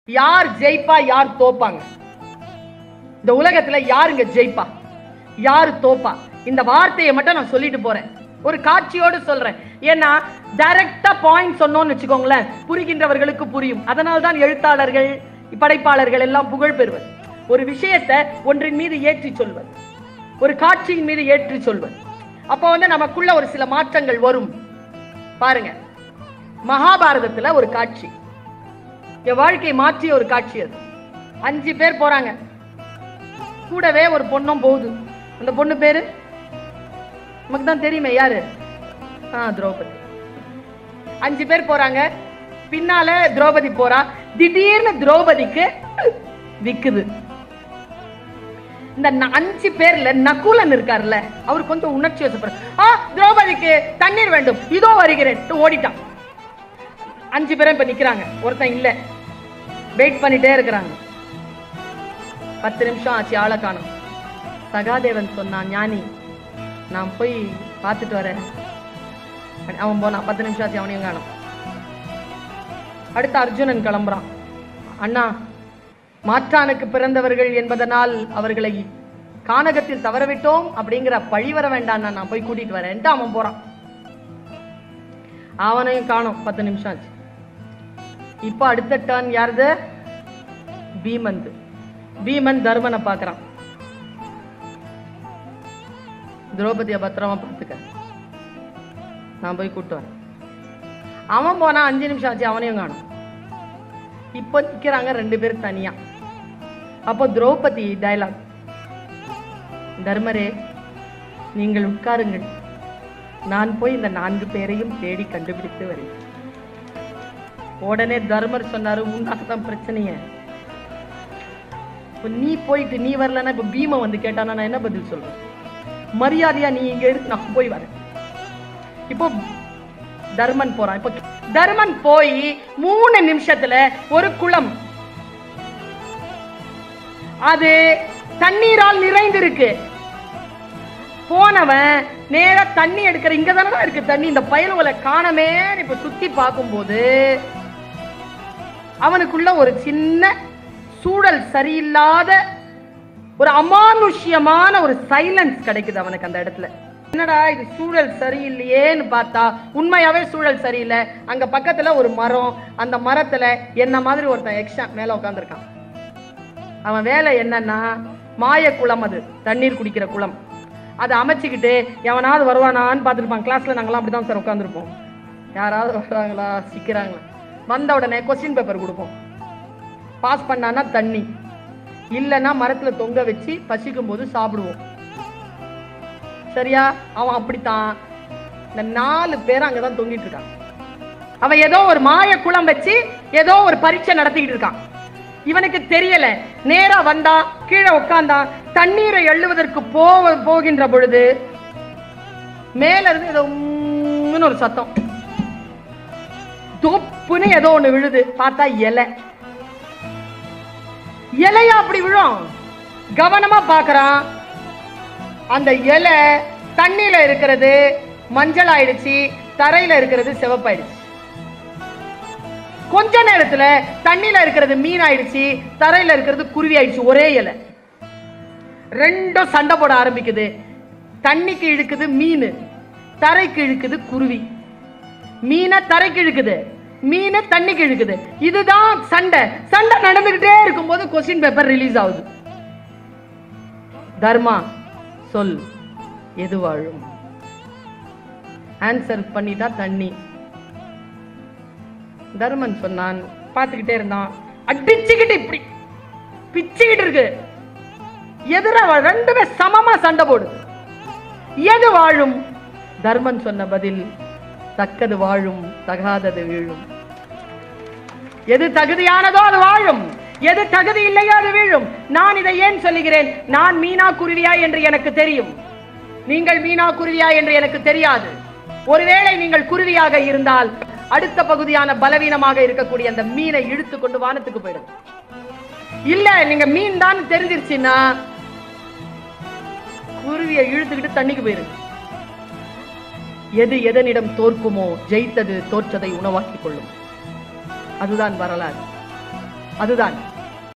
யார் ஜெயிப்பா யார் தோப்பாங்க இந்த உலகத்துல யாருங்க ஜெயிப்பா யாரு தோப்பா இந்த வார்த்தையை மட்டும் நான் சொல்லிட்டு போறேன் ஒரு காட்சியோடு சொல்றேன் ஏன்னா டைரக்டா பாயிண்ட் சொன்னோம்னு வச்சுக்கோங்களேன் புரிகின்றவர்களுக்கு புரியும் அதனால தான் எழுத்தாளர்கள் படைப்பாளர்கள் எல்லாம் புகழ் பெறுவர் ஒரு விஷயத்தை ஒன்றின் மீது ஏற்றி சொல்வது ஒரு காட்சியின் மீது ஏற்றி சொல்வது அப்போ வந்து நமக்குள்ள ஒரு சில மாற்றங்கள் வரும் பாருங்க மகாபாரதத்துல ஒரு காட்சி என் வாழ்க்கையை மாற்றிய ஒரு காட்சி அது அஞ்சு பேர் போறாங்க கூடவே ஒரு பொண்ணும் போகுது அந்த பொண்ணு பேரு நமக்கு தான் தெரியுமே யாரு ஆ திரௌபதி அஞ்சு பேர் போறாங்க பின்னால திரௌபதி போறா திடீர்னு திரௌபதிக்கு விக்குது இந்த ந- அஞ்சு பேர்ல நகுலன் இருக்கார்ல அவர் கொஞ்சம் உணர்ச்சி வசப்படுற ஆ திரௌபதிக்கு தண்ணீர் வேண்டும் இதோ வருகிறேன் ஓடிட்டான் அஞ்சு பேரும் இப்ப நிக்கிறாங்க ஒருத்தன் இல்ல வெயிட் பண்ணிட்டே இருக்கிறாங்க பத்து நிமிஷம் ஆச்சு ஆளை காணும் சகாதேவன் சொன்னான் ஞானி நான் போய் பார்த்துட்டு வரேன் அவன் போனான் பத்து நிமிஷம் ஆச்சு அவனையும் காணும் அடுத்து அர்ஜுனன் கிளம்புறான் அண்ணா மாற்றானுக்கு பிறந்தவர்கள் என்பதனால் அவர்களை கானகத்தில் தவறவிட்டோம் அப்படிங்கிற பழி வர வேண்டாம் நான் போய் கூட்டிட்டு வரேன்ட்டு அவன் போறான் அவனையும் காணோம் பத்து நிமிஷம் ஆச்சு இப்போ அடுத்த டர்ன் யாருது பீமந்து பீமன் தர்மனை பார்க்கறான் திரௌபதியை பத்திரமா பார்த்துக்க நான் போய் கூட்டு வரேன் அவன் போனா அஞ்சு நிமிஷம் ஆச்சு அவனையும் காணும் இப்போ நிக்கிறாங்க ரெண்டு பேரும் தனியா அப்போ திரௌபதி டயலாக் தர்மரே நீங்கள் உட்காருங்கள் நான் போய் இந்த நான்கு பேரையும் தேடி கண்டுபிடித்து வருகிறேன் உடனே தர்மர் சொன்னாரு உண்டாக தான் பிரச்சனைய இப்ப நீ போயிட்டு நீ வரலன்னா இப்ப பீம வந்து கேட்டானா நான் என்ன பதில் சொல்றேன் மரியாதையா நீ இங்க இருக்கு நான் போய் வரேன் இப்போ தர்மன் போறான் இப்போ தர்மன் போய் மூணு நிமிஷத்துல ஒரு குளம் அது தண்ணீரால் நிறைந்திருக்கு போனவன் நேரா தண்ணி எடுக்கிற இங்க தானே இருக்கு தண்ணி இந்த பயலுவலை காணமே இப்ப சுத்தி பார்க்கும்போது அவனுக்குள்ள ஒரு சின்ன சூழல் சரியில்லாத ஒரு அமானுஷ்யமான ஒரு சைலன்ஸ் கிடைக்குது அவனுக்கு அந்த இடத்துல என்னடா இது சூழல் சரியில்லையேன்னு பார்த்தா உண்மையாவே சூழல் சரியில்லை அங்க பக்கத்துல ஒரு மரம் அந்த மரத்துல என்ன மாதிரி ஒருத்தன் எக்ஸ்ட்ரா மேல உட்காந்துருக்கான் அவன் வேலை என்னன்னா மாய குளம் அது தண்ணீர் குடிக்கிற குளம் அதை அமைச்சுக்கிட்டு எவனாவது வருவானான்னு பார்த்துருப்பான் கிளாஸ்ல நாங்களாம் அப்படிதான் சார் உட்காந்துருப்போம் யாராவது வர்றாங்களா சிக்கிறாங்களா வந்த உடனே கொஸ்டின் பேப்பர் கொடுப்போம் பாஸ் பண்ணான்னா தண்ணி இல்லைன்னா மரத்துல தொங்க வச்சு பசிக்கும் போது சாப்பிடுவோம் சரியா அவன் அப்படித்தான் இந்த நாலு பேர் அங்கதான் தொங்கிட்டு இருக்கான் அவன் ஏதோ ஒரு மாய குளம் வச்சு ஏதோ ஒரு பரீட்சை நடத்திக்கிட்டு இருக்கான் இவனுக்கு தெரியல நேரா வந்தா கீழே உட்கார்ந்தான் தண்ணீரை எள்ளுவதற்கு போக போகின்ற பொழுது மேல இருந்து ஏதோ உம்முன்னு ஒரு சத்தம் தொப்புன்னு ஏதோ ஒண்ணு விழுது பார்த்தா இலை இலையா அப்படி விழும் கவனமா பார்க்கறான் அந்த இலை தண்ணியில இருக்கிறது மஞ்சள் ஆயிடுச்சு தரையில இருக்கிறது சிவப்பாயிடுச்சு கொஞ்ச நேரத்துல தண்ணியில இருக்கிறது மீன் ஆயிடுச்சு தரையில இருக்கிறது குருவி ஆயிடுச்சு ஒரே இலை ரெண்டும் சண்டை போட ஆரம்பிக்குது தண்ணிக்கு இழுக்குது மீன் தரைக்கு இழுக்குது குருவி மீனை தரைக்கு இழுக்குது மீன் தண்ணிக்கு இழுக்குது இதுதான் சண்டை சண்டை நடந்துகிட்டே இருக்கும்போது கொஸ்டின் பேப்பர் ரிலீஸ் ஆகுது தர்மா சொல் எது வாழும் ஆன்சர் பண்ணிட்டா தண்ணி தர்மன் சொன்னான் பார்த்துக்கிட்டே இருந்தான் அடிச்சுக்கிட்டு இப்படி பிச்சுக்கிட்டு இருக்கு எதிர வா- ரெண்டுமே சமமா சண்டை போடுது எது வாழும் தர்மன் சொன்ன பதில் தக்கது வாழும் தகாதது வீழும் எது தகுதியானதோ அது வாழும் எது தகுதி இல்லையோ அது வீழும் நான் இதை ஏன் சொல்லுகிறேன் நான் மீனா குருவியா என்று எனக்கு தெரியும் நீங்கள் மீனா குருவியா என்று எனக்கு தெரியாது ஒருவேளை நீங்கள் குருவியாக இருந்தால் அடுத்த பகுதியான பலவீனமாக இருக்கக்கூடிய அந்த மீனை இழுத்து கொண்டு வானத்துக்கு போயிடும் இல்ல நீங்க மீன் தான் தெரிஞ்சிருச்சுன்னா குருவியை இழுத்துக்கிட்டு தண்ணிக்கு போயிருக்கு எது எதனிடம் தோற்குமோ ஜெயித்தது தோற்றதை உணவாக்கிக் கொள்ளும் அதுதான் வரலாறு அதுதான்